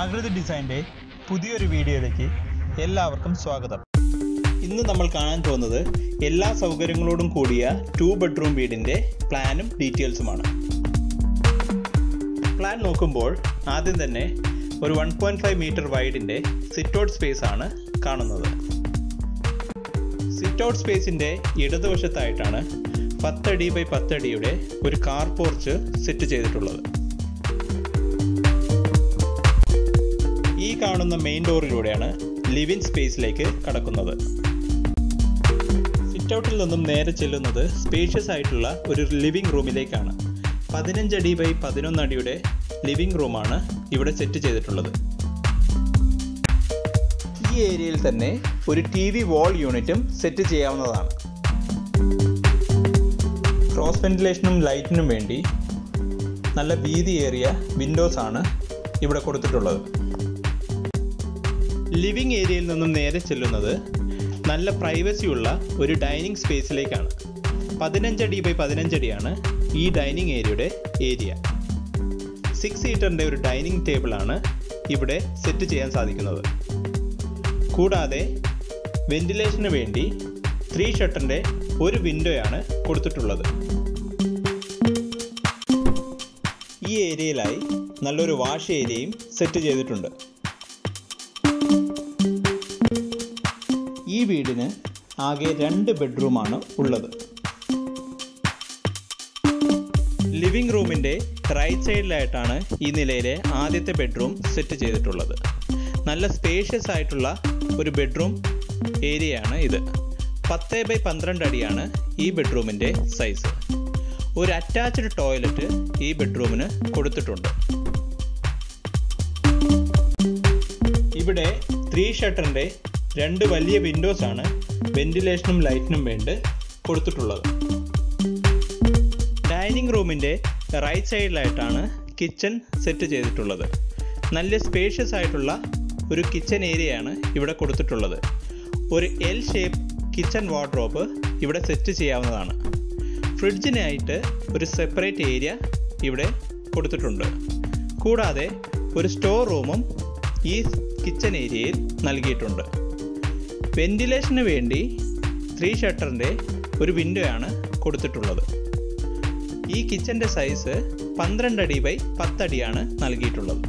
ആകൃതി ഡിസൈൻ്റെ പുതിയൊരു വീഡിയോയിലേക്ക് എല്ലാവർക്കും സ്വാഗതം ഇന്ന് നമ്മൾ കാണാൻ പോകുന്നത് എല്ലാ സൗകര്യങ്ങളോടും കൂടിയ ടു ബെഡ്റൂം വീടിൻ്റെ പ്ലാനും ഡീറ്റെയിൽസുമാണ് പ്ലാൻ നോക്കുമ്പോൾ ആദ്യം തന്നെ ഒരു വൺ പോയിൻറ്റ് ഫൈവ് മീറ്റർ വൈഡിൻ്റെ സിറ്റ് ഔട്ട് സ്പേസ് ആണ് കാണുന്നത് സിറ്റ് ഔട്ട് സ്പേസിൻ്റെ ഇടതുവശത്തായിട്ടാണ് പത്തടി ബൈ പത്തടിയുടെ ഒരു കാർ പോർച്ച് സെറ്റ് ചെയ്തിട്ടുള്ളത് ഈ കാണുന്ന മെയിൻ ഡോറിലൂടെയാണ് ലിവിംഗ് സ്പേസിലേക്ക് കടക്കുന്നത് സിറ്റ് ഔട്ടിൽ നിന്നും നേരെ ചെല്ലുന്നത് സ്പേഷ്യസ് ആയിട്ടുള്ള ഒരു ലിവിംഗ് റൂമിലേക്കാണ് പതിനഞ്ചടി ബൈ പതിനൊന്ന് അടിയുടെ ലിവിംഗ് റൂമാണ് ഇവിടെ സെറ്റ് ചെയ്തിട്ടുള്ളത് ഈ ഏരിയയിൽ തന്നെ ഒരു ടി വി വാൾ യൂണിറ്റും സെറ്റ് ചെയ്യാവുന്നതാണ് ക്രോസ് വെന്റിലേഷനും ലൈറ്റിനും വേണ്ടി നല്ല വീതിയേറിയ വിൻഡോസ് ആണ് ഇവിടെ കൊടുത്തിട്ടുള്ളത് ലിവിംഗ് ഏരിയയിൽ നിന്നും നേരെ ചെല്ലുന്നത് നല്ല പ്രൈവസി ഉള്ള ഒരു ഡൈനിങ് സ്പേസിലേക്കാണ് പതിനഞ്ചടി ബൈ പതിനഞ്ചടിയാണ് ഈ ഡൈനിങ് ഏരിയയുടെ ഏരിയ സിക്സ് സീറ്ററിൻ്റെ ഒരു ഡൈനിങ് ടേബിളാണ് ഇവിടെ സെറ്റ് ചെയ്യാൻ സാധിക്കുന്നത് കൂടാതെ വെന്റിലേഷന് വേണ്ടി ത്രീ ഷട്ടറിൻ്റെ ഒരു വിൻഡോയാണ് കൊടുത്തിട്ടുള്ളത് ഈ ഏരിയയിലായി നല്ലൊരു വാഷ് ഏരിയയും സെറ്റ് ചെയ്തിട്ടുണ്ട് ഈ വീടിന് ആകെ രണ്ട് ബെഡ്റൂമാണ് ഉള്ളത് ലിവിംഗ് റൂമിൻ്റെ റൈറ്റ് സൈഡിലായിട്ടാണ് ഈ നിലയിലെ ആദ്യത്തെ ബെഡ്റൂം സെറ്റ് ചെയ്തിട്ടുള്ളത് നല്ല സ്പേഷ്യസ് ആയിട്ടുള്ള ഒരു ബെഡ്റൂം ഏരിയയാണ് ഇത് പത്ത് ബൈ പന്ത്രണ്ട് അടിയാണ് ഈ ബെഡ്റൂമിൻ്റെ സൈസ് ഒരു അറ്റാച്ച്ഡ് ടോയ്ലറ്റ് ഈ ബെഡ്റൂമിന് കൊടുത്തിട്ടുണ്ട് ഇവിടെ ത്രീ ഷട്ടറിൻ്റെ രണ്ട് വലിയ വിൻഡോസ് ആണ് വെന്റിലേഷനും ലൈറ്റിനും വേണ്ടി കൊടുത്തിട്ടുള്ളത് ഡൈനിങ് റൂമിൻ്റെ റൈറ്റ് സൈഡിലായിട്ടാണ് കിച്ചൺ സെറ്റ് ചെയ്തിട്ടുള്ളത് നല്ല സ്പേഷ്യസ് ആയിട്ടുള്ള ഒരു കിച്ചൺ ഏരിയയാണ് ഇവിടെ കൊടുത്തിട്ടുള്ളത് ഒരു എൽ ഷേപ്പ് കിച്ചൺ വാർഡ്രോബ് ഇവിടെ സെറ്റ് ചെയ്യാവുന്നതാണ് ഫ്രിഡ്ജിനായിട്ട് ഒരു സെപ്പറേറ്റ് ഏരിയ ഇവിടെ കൊടുത്തിട്ടുണ്ട് കൂടാതെ ഒരു സ്റ്റോർ റൂമും ഈ കിച്ചൺ ഏരിയയിൽ നൽകിയിട്ടുണ്ട് വെന്റിലേഷന് വേണ്ടി ത്രീ ഷട്ടറിൻ്റെ ഒരു വിൻഡോ ആണ് കൊടുത്തിട്ടുള്ളത് ഈ കിച്ചൻ്റെ സൈസ് പന്ത്രണ്ട് അടി ബൈ പത്തടിയാണ് നൽകിയിട്ടുള്ളത്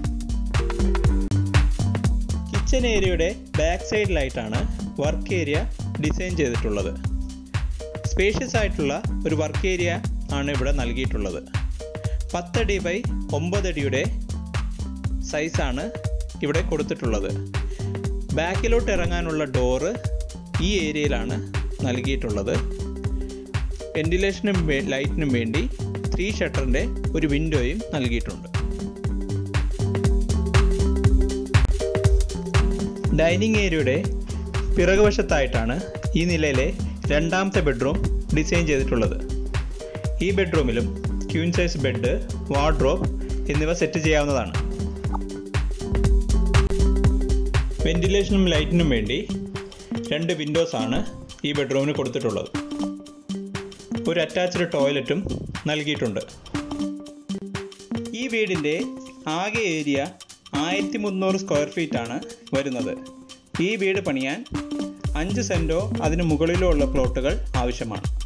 കിച്ചൺ ഏരിയയുടെ ബാക്ക് സൈഡിലായിട്ടാണ് വർക്ക് ഏരിയ ഡിസൈൻ ചെയ്തിട്ടുള്ളത് സ്പേഷ്യസ് ആയിട്ടുള്ള ഒരു വർക്ക് ഏരിയ ആണ് ഇവിടെ നൽകിയിട്ടുള്ളത് പത്തടി ബൈ ഒമ്പതടിയുടെ സൈസാണ് ഇവിടെ കൊടുത്തിട്ടുള്ളത് ബാക്കിലോട്ട് ഇറങ്ങാനുള്ള ഡോറ് ഈ ഏരിയയിലാണ് നൽകിയിട്ടുള്ളത് വെന്റിലേഷനും ലൈറ്റിനും വേണ്ടി ത്രീ ഷട്ടറിൻ്റെ ഒരു വിൻഡോയും നൽകിയിട്ടുണ്ട് ഡൈനിങ് ഏരിയയുടെ പിറകുവശത്തായിട്ടാണ് ഈ നിലയിലെ രണ്ടാമത്തെ ബെഡ്റൂം ഡിസൈൻ ചെയ്തിട്ടുള്ളത് ഈ ബെഡ്റൂമിലും ക്യൂൻ സൈസ് ബെഡ് വാർഡ്രോബ് എന്നിവ സെറ്റ് ചെയ്യാവുന്നതാണ് വെന്റിലേഷനും ലൈറ്റിനും വേണ്ടി രണ്ട് വിൻഡോസ് ആണ് ഈ ബെഡ്റൂമിന് കൊടുത്തിട്ടുള്ളത് ഒരു അറ്റാച്ച്ഡ് ടോയ്ലറ്റും നൽകിയിട്ടുണ്ട് ഈ വീടിൻ്റെ ആകെ ഏരിയ ആയിരത്തി മുന്നൂറ് സ്ക്വയർ ഫീറ്റ് ആണ് വരുന്നത് ഈ വീട് പണിയാൻ അഞ്ച് സെൻറ്റോ അതിന് മുകളിലോ ഉള്ള പ്ലോട്ടുകൾ ആവശ്യമാണ്